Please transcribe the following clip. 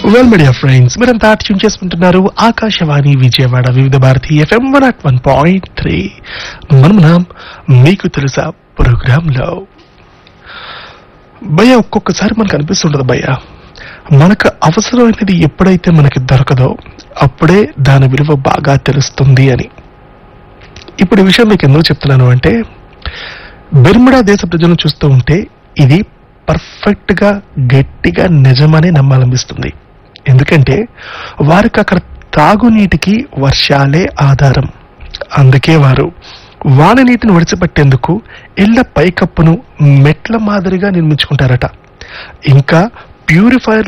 well media friends మీరంతా tune చేసుకుంటున్నారు Akashvani Vijayawada Vividh Bharati FM one at one point three మనమునాం మీకు తెలుసా ప్రోగ్రామ్ లో భయ్య ఒక్కొక్కసారి మనకు అనిపిస్తుంటది భయ్య మనకు అవసరమైనది ఎప్పుడైతే మనకి దొరకదో అప్పుడే దాని విలువ బాగా తెలుస్తుంది అని ఇప్పుడు ఈ విషయం మీకు ఎందుకు చెప్తున్నాను అంటే బెర్ముడా దేశ ప్రజలను చూస్తూ ఉంటే ఇది పర్ఫెక్ట్ గా గట్టిగా నిజమని నమ్మాలనిపిస్తుంది ఎందుకంటే వారికి అక్కడ తాగునీటికి వర్షాలే ఆధారం అందుకే వారు వాన నీటిని విడిచిపెట్టేందుకు ఇళ్ల పైకప్పును మెట్ల మాదిరిగా నిర్మించుకుంటారట ఇంకా ప్యూరిఫైర్